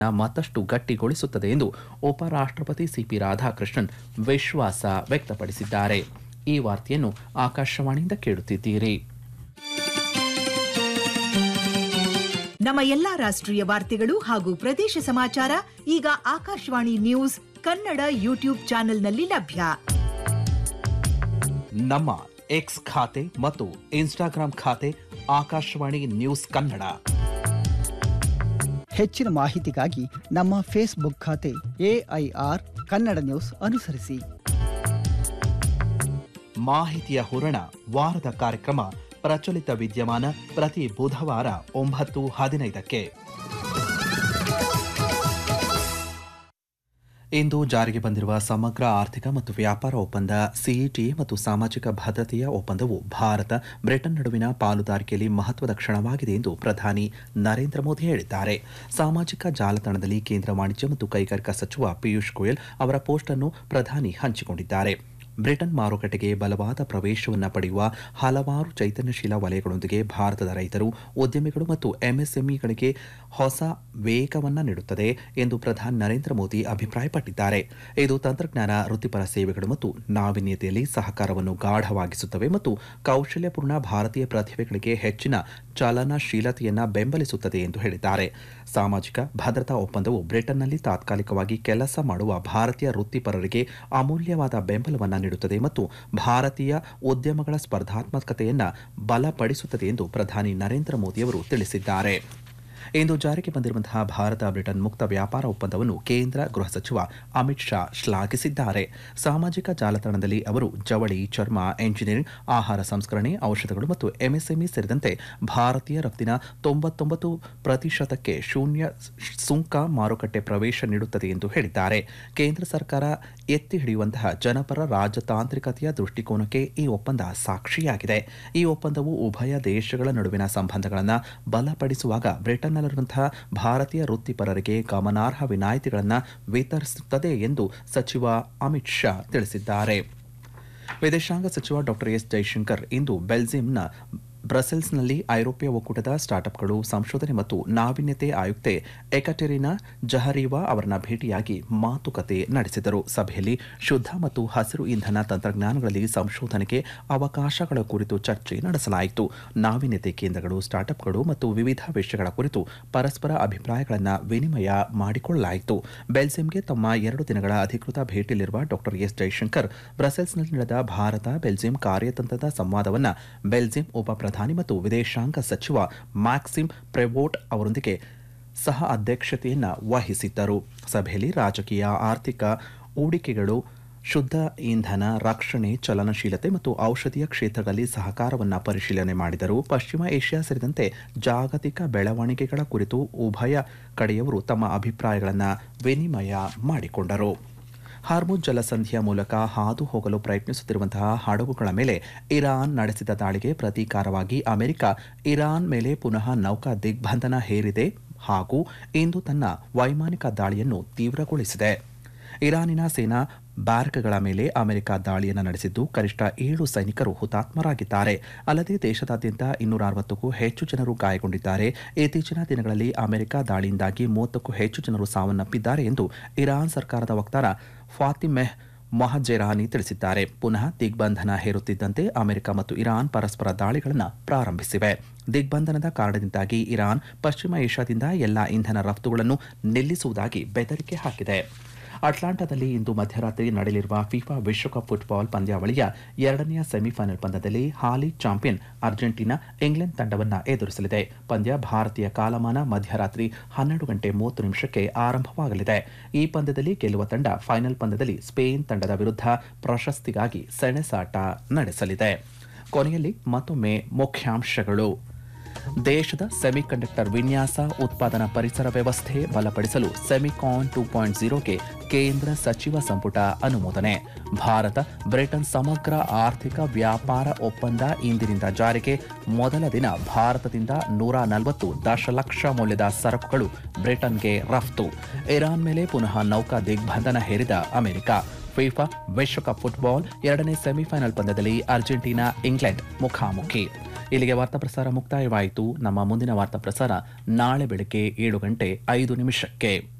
ಮತ್ತಷ್ಟು ಗಟ್ಟಿಗೊಳಿಸುತ್ತದೆ ಎಂದು ಉಪರಾಷ್ಟ್ರಪತಿ ಸಿಪಿ ರಾಧಾಕೃಷ್ಣನ್ ವಿಶ್ವಾಸ ವ್ಯಕ್ತಪಡಿಸಿದ್ದಾರೆ ಈ ವಾರ್ತೆಯನ್ನು ಆಕಾಶವಾಣಿಯಿಂದ ಕೇಳುತ್ತಿದ್ದೀರಿ ನಮ್ಮ ಎಲ್ಲಾ ರಾಷ್ಟ್ರೀಯ ವಾರ್ತೆಗಳು ಹಾಗೂ ಪ್ರದೇಶ ಸಮಾಚಾರ ಈಗ ಆಕಾಶವಾಣಿ ನ್ಯೂಸ್ ಕನ್ನಡ ಯೂಟ್ಯೂಬ್ ಚಾನೆಲ್ನಲ್ಲಿ ಲಭ್ಯ ನಮ್ಮ ಎಕ್ಸ್ ಖಾತೆ ಮತ್ತು ಇನ್ಸ್ಟಾಗ್ರಾಂ ಖಾತೆ ಆಕಾಶವಾಣಿ ನ್ಯೂಸ್ ಕನ್ನಡ ಹೆಚ್ಚಿನ ಮಾಹಿತಿಗಾಗಿ ನಮ್ಮ ಫೇಸ್ಬುಕ್ ಖಾತೆ ಎಐಆರ್ ಕನ್ನಡ ನ್ಯೂಸ್ ಅನುಸರಿಸಿ ಮಾಹಿತಿಯ ಹೂರಣ ವಾರದ ಕಾರ್ಯಕ್ರಮ ಪ್ರಚಲಿತ ವಿದ್ಯಮಾನ ಪ್ರತಿ ಬುಧವಾರ ಒಂಬತ್ತು ಹದಿನೈದಕ್ಕೆ ಇಂದು ಜಾರಿಗೆ ಬಂದಿರುವ ಸಮಗ್ರ ಆರ್ಥಿಕ ಮತ್ತು ವ್ಯಾಪಾರ ಒಪ್ಪಂದ ಸಿಇಟಿ ಮತ್ತು ಸಾಮಾಜಿಕ ಭದ್ರತೆಯ ಒಪ್ಪಂದವು ಭಾರತ ಬ್ರಿಟನ್ ನಡುವಿನ ಪಾಲುದಾರಿಕೆಯಲ್ಲಿ ಮಹತ್ವದ ಕ್ಷಣವಾಗಿದೆ ಎಂದು ಪ್ರಧಾನಿ ನರೇಂದ್ರ ಮೋದಿ ಹೇಳಿದ್ದಾರೆ ಸಾಮಾಜಿಕ ಜಾಲತಾಣದಲ್ಲಿ ಕೇಂದ್ರ ವಾಣಿಜ್ಯ ಮತ್ತು ಕೈಗಾರಿಕಾ ಸಚಿವ ಪಿಯೂಷ್ ಗೋಯಲ್ ಅವರ ಪೋಸ್ಟ್ ಅನ್ನು ಪ್ರಧಾನಿ ಹಂಚಿಕೊಂಡಿದ್ದಾರೆ ಬ್ರಿಟನ್ ಮಾರುಕಟ್ಟೆಗೆ ಬಲವಾದ ಪ್ರವೇಶವನ್ನು ಪಡೆಯುವ ಹಲವಾರು ಚೈತನ್ಯಶೀಲ ವಲಯಗಳೊಂದಿಗೆ ಭಾರತದ ರೈತರು ಉದ್ಯಮಿಗಳು ಮತ್ತು ಎಂಎಸ್ಎಂಇಗಳಿಗೆ ಹೊಸ ವೇಗವನ್ನು ನೀಡುತ್ತದೆ ಎಂದು ಪ್ರಧಾನಿ ನರೇಂದ್ರ ಮೋದಿ ಅಭಿಪ್ರಾಯಪಟ್ಟಿದ್ದಾರೆ ಇದು ತಂತ್ರಜ್ಞಾನ ವೃತ್ತಿಪರ ಸೇವೆಗಳು ಮತ್ತು ನಾವೀನ್ಯತೆಯಲ್ಲಿ ಸಹಕಾರವನ್ನು ಗಾಢವಾಗಿಸುತ್ತವೆ ಮತ್ತು ಕೌಶಲ್ಯಪೂರ್ಣ ಭಾರತೀಯ ಪ್ರತಿಭೆಗಳಿಗೆ ಹೆಚ್ಚಿನ ಚಲನಶೀಲತೆಯನ್ನು ಬೆಂಬಲಿಸುತ್ತದೆ ಎಂದು ಹೇಳಿದ್ದಾರೆ ಸಾಮಾಜಿಕ ಭದ್ರತಾ ಒಪ್ಪಂದವು ಬ್ರಿಟನ್ನಲ್ಲಿ ತಾತ್ಕಾಲಿಕವಾಗಿ ಕೆಲಸ ಮಾಡುವ ಭಾರತೀಯ ವೃತ್ತಿಪರರಿಗೆ ಅಮೂಲ್ಯವಾದ ಬೆಂಬಲವನ್ನು ನೀಡುತ್ತದೆ ಮತ್ತು ಭಾರತೀಯ ಉದ್ಯಮಗಳ ಸ್ಪರ್ಧಾತ್ಮಕತೆಯನ್ನು ಬಲಪಡಿಸುತ್ತದೆ ಎಂದು ಪ್ರಧಾನಿ ನರೇಂದ್ರ ಮೋದಿಯವರು ತಿಳಿಸಿದ್ದಾರೆ ಇಂದು ಜಾರಿಗೆ ಬಂದಿರುವಂತಹ ಭಾರತ ಬ್ರಿಟನ್ ಮುಕ್ತ ವ್ಯಾಪಾರ ಒಪ್ಪಂದವನ್ನು ಕೇಂದ್ರ ಗೃಹ ಸಚಿವ ಅಮಿತ್ ಶಾ ಶ್ಲಾಘಿಸಿದ್ದಾರೆ ಸಾಮಾಜಿಕ ಜಾಲತಾಣದಲ್ಲಿ ಅವರು ಜವಳಿ ಚರ್ಮ ಎಂಜಿನಿಯರಿಂಗ್ ಆಹಾರ ಸಂಸ್ಕರಣೆ ಔಷಧಗಳು ಮತ್ತು ಎಂಎಸ್ಎಂಇ ಸೇರಿದಂತೆ ಭಾರತೀಯ ರಫ್ತಿನ ತೊಂಬತ್ತೊಂಬತ್ತು ಪ್ರತಿಶತಕ್ಕೆ ಶೂನ್ಯ ಸುಂಕ ಮಾರುಕಟ್ಟೆ ಪ್ರವೇಶ ನೀಡುತ್ತದೆ ಎಂದು ಹೇಳಿದ್ದಾರೆ ಕೇಂದ್ರ ಸರ್ಕಾರ ಎತ್ತಿ ಹಿಡಿಯುವಂತಹ ಜನಪರ ರಾಜತಾಂತ್ರಿಕತೆಯ ದೃಷ್ಟಿಕೋನಕ್ಕೆ ಈ ಒಪ್ಪಂದ ಸಾಕ್ಷಿಯಾಗಿದೆ ಈ ಒಪ್ಪಂದವು ಉಭಯ ದೇಶಗಳ ನಡುವಿನ ಸಂಬಂಧಗಳನ್ನು ಬಲಪಡಿಸುವಾಗ ಬ್ರಿಟನ್ನಲ್ಲಿರುವಂತಹ ಭಾರತೀಯ ವೃತ್ತಿಪರರಿಗೆ ಗಮನಾರ್ಹ ವಿನಾಯಿತಿಗಳನ್ನು ವಿತರಿಸುತ್ತದೆ ಎಂದು ಸಚಿವ ಅಮಿತ್ ಶಾ ತಿಳಿಸಿದ್ದಾರೆ ವಿದೇಶಾಂಗ ಸಚಿವ ಡಾಕ್ಟರ್ ಎಸ್ ಜೈಶಂಕರ್ ಇಂದು ಬೆಲ್ಜಿಯಂನ ಬ್ರಸೆಲ್ಸ್ನಲ್ಲಿ ಐರೋಪ್ಯ ಒಕ್ಕೂಟದ ಸ್ಟಾರ್ಟ್ಅಪ್ಗಳು ಸಂಶೋಧನೆ ಮತ್ತು ನಾವೀನ್ಯತೆ ಆಯುಕ್ತೆ ಎಕಟೆರಿನಾ ಜಹರೀವಾ ಅವರನ್ನ ಭೇಟಿಯಾಗಿ ಮಾತುಕತೆ ನಡೆಸಿದರು ಸಭೆಯಲ್ಲಿ ಶುದ್ಧ ಮತ್ತು ಹಸಿರು ಇಂಧನ ತಂತ್ರಜ್ಞಾನಗಳಲ್ಲಿ ಸಂಶೋಧನೆಗೆ ಅವಕಾಶಗಳ ಕುರಿತು ಚರ್ಚೆ ನಡೆಸಲಾಯಿತು ನಾವೀನ್ಯತೆ ಕೇಂದ್ರಗಳು ಸ್ಟಾರ್ಟ್ಅಪ್ಗಳು ಮತ್ತು ವಿವಿಧ ವಿಷಯಗಳ ಕುರಿತು ಪರಸ್ಪರ ಅಭಿಪ್ರಾಯಗಳನ್ನು ವಿನಿಮಯ ಮಾಡಿಕೊಳ್ಳಲಾಯಿತು ಬೆಲ್ಜಿಯಂಗೆ ತಮ್ಮ ಎರಡು ದಿನಗಳ ಅಧಿಕೃತ ಭೇಟಿಯಲ್ಲಿರುವ ಡಾಕ್ಟರ್ ಎಸ್ ಜೈಶಂಕರ್ ಬ್ರಸೆಲ್ಸ್ನಲ್ಲಿ ನಡೆದ ಭಾರತ ಬೆಲ್ಜಿಯಂ ಕಾರ್ಯತಂತ್ರದ ಸಂವಾದವನ್ನು ಬೆಲ್ಜಿಯಂ ಉಪ ಪ್ರಧಾನಿ ಮತ್ತು ವಿದೇಶಾಂಗ ಸಚಿವ ಮ್ಯಾಕ್ಸಿಮ್ ಪ್ರೆವೋಟ್ ಅವರೊಂದಿಗೆ ಸಹ ಅಧ್ಯಕ್ಷತೆಯನ್ನು ವಹಿಸಿದ್ದರು ಸಭೆಯಲ್ಲಿ ರಾಜಕೀಯ ಆರ್ಥಿಕ ಹೂಡಿಕೆಗಳು ಶುದ್ಧ ಇಂಧನ ರಕ್ಷಣೆ ಚಲನಶೀಲತೆ ಮತ್ತು ಔಷಧೀಯ ಕ್ಷೇತ್ರಗಳಲ್ಲಿ ಸಹಕಾರವನ್ನು ಪರಿಶೀಲನೆ ಮಾಡಿದರು ಪಶ್ಚಿಮ ಏಷ್ಯಾ ಸೇರಿದಂತೆ ಜಾಗತಿಕ ಬೆಳವಣಿಗೆಗಳ ಕುರಿತು ಉಭಯ ಕಡೆಯವರು ತಮ್ಮ ಅಭಿಪ್ರಾಯಗಳನ್ನು ವಿನಿಮಯ ಮಾಡಿಕೊಂಡರು ಹಾರ್ಮುಜ್ ಜಲಸಂಧಿಯ ಮೂಲಕ ಹಾದು ಹೋಗಲು ಪ್ರಯತ್ನಿಸುತ್ತಿರುವಂತಹ ಹಡಗುಗಳ ಮೇಲೆ ಇರಾನ್ ನಡೆಸಿದ ದಾಳಿಗೆ ಪ್ರತೀಕಾರವಾಗಿ ಅಮೆರಿಕ ಇರಾನ್ ಮೇಲೆ ಪುನಃ ನೌಕಾ ದಿಗ್ಬಂಧನ ಹೇರಿದೆ ಹಾಗೂ ಇಂದು ತನ್ನ ವೈಮಾನಿಕ ದಾಳಿಯನ್ನು ತೀವ್ರಗೊಳಿಸಿದೆ ಇರಾನಿನ ಸೇನಾ ಬ್ಯಾರಕ್ಗಳ ಮೇಲೆ ಅಮೆರಿಕ ದಾಳಿಯನ್ನು ನಡೆಸಿದ್ದು ಕನಿಷ್ಠ ಏಳು ಸೈನಿಕರು ಹುತಾತ್ಮರಾಗಿದ್ದಾರೆ ಅಲ್ಲದೆ ದೇಶದಾದ್ಯಂತ ಇನ್ನೂರ ಅರವತ್ತಕ್ಕೂ ಹೆಚ್ಚು ಜನರು ಗಾಯಗೊಂಡಿದ್ದಾರೆ ಇತ್ತೀಚಿನ ದಿನಗಳಲ್ಲಿ ಅಮೆರಿಕ ದಾಳಿಯಿಂದಾಗಿ ಮೂವತ್ತಕ್ಕೂ ಹೆಚ್ಚು ಜನರು ಸಾವನ್ನಪ್ಪಿದ್ದಾರೆ ಎಂದು ಇರಾನ್ ಸರ್ಕಾರದ ವಕ್ತಾರ ಫಾತಿಮೆಹ್ ಮೊಹಜೆರಾನಿ ತಿಳಿಸಿದ್ದಾರೆ ಪುನಃ ದಿಗ್ಬಂಧನ ಹೇರುತ್ತಿದ್ದಂತೆ ಅಮೆರಿಕ ಮತ್ತು ಇರಾನ್ ಪರಸ್ಪರ ದಾಳಿಗಳನ್ನು ಪ್ರಾರಂಭಿಸಿವೆ ದಿಗ್ಬಂಧನದ ಕಾರಣದಿಂದಾಗಿ ಇರಾನ್ ಪಶ್ಚಿಮ ಏಷ್ಯಾದಿಂದ ಎಲ್ಲಾ ಇಂಧನ ರಫ್ತುಗಳನ್ನು ನಿಲ್ಲಿಸುವುದಾಗಿ ಬೆದರಿಕೆ ಹಾಕಿದೆ ಅಟ್ಲಾಂಟಾದಲ್ಲಿ ಇಂದು ಮಧ್ಯರಾತ್ರಿ ನಡೆಯಲಿರುವ ಫಿಫಾ ವಿಶ್ವಕಪ್ ಫುಟ್ಬಾಲ್ ಪಂದ್ಯಾವಳಿಯ ಎರಡನೆಯ ಸೆಮಿಫೈನಲ್ ಪಂದ್ಯದಲ್ಲಿ ಹಾಲಿ ಚಾಂಪಿಯನ್ ಅರ್ಜೆಂಟೀನಾ ಇಂಗ್ಲೆಂಡ್ ತಂಡವನ್ನು ಎದುರಿಸಲಿದೆ ಪಂದ್ಯ ಭಾರತೀಯ ಕಾಲಮಾನ ಮಧ್ಯರಾತ್ರಿ ಹನ್ನೆರಡು ಗಂಟೆ ಮೂವತ್ತು ನಿಮಿಷಕ್ಕೆ ಆರಂಭವಾಗಲಿದೆ ಈ ಪಂದ್ಯದಲ್ಲಿ ಗೆಲ್ಲುವ ತಂಡ ಫೈನಲ್ ಪಂದ್ಯದಲ್ಲಿ ಸ್ಪೇನ್ ತಂಡದ ವಿರುದ್ಧ ಪ್ರಶಸ್ತಿಗಾಗಿ ಸೆಣಸಾಟ ನಡೆಸಲಿದೆ ಕೊನೆಯಲ್ಲಿ ಮತ್ತೊಮ್ಮೆ ಮುಖ್ಯಾಂಶಗಳು ದೇಶದ ಸೆಮಿಕಂಡಕ್ಟರ್ ವಿನ್ಯಾಸ ಉತ್ಪಾದನಾ ಪರಿಸರ ವ್ಯವಸ್ಥೆ ಬಲಪಡಿಸಲು ಸೆಮಿಕಾನ್ ಟೂ ಪಾಯಿಂಟ್ ಜೀರೋಗೆ ಕೇಂದ್ರ ಸಚಿವ ಸಂಪುಟ ಅನುಮೋದನೆ ಭಾರತ ಬ್ರಿಟನ್ ಸಮಗ್ರ ಆರ್ಥಿಕ ವ್ಯಾಪಾರ ಒಪ್ಪಂದ ಇಂದಿನಿಂದ ಜಾರಿಗೆ ಮೊದಲ ದಿನ ಭಾರತದಿಂದ ನೂರ ನಲವತ್ತು ದಶಲಕ್ಷ ಮೌಲ್ಯದ ಸರಕುಗಳು ಬ್ರಿಟನ್ಗೆ ರಫ್ತು ಇರಾನ್ ಮೇಲೆ ಪುನಃ ನೌಕಾ ದಿಗ್ಬಂಧನ ಹೇರಿದ ಅಮೆರಿಕ ಫಿಫಾ ವಿಶ್ವಕಪ್ ಫುಟ್ಬಾಲ್ ಎರಡನೇ ಸೆಮಿಫೈನಲ್ ಪಂದ್ಯದಲ್ಲಿ ಅರ್ಜೆಂಟೀನಾ ಇಂಗ್ಲೆಂಡ್ ಮುಖಾಮುಖಿ ಇಲ್ಲಿಗೆ ವಾರ್ತಾ ಪ್ರಸಾರ ಮುಕ್ತಾಯವಾಯಿತು ನಮ್ಮ ಮುಂದಿನ ವಾರ್ತಾ ಪ್ರಸಾರ ನಾಳೆ ಬೆಳಗ್ಗೆ ಏಳು ಗಂಟೆ ಐದು ನಿಮಿಷಕ್ಕೆ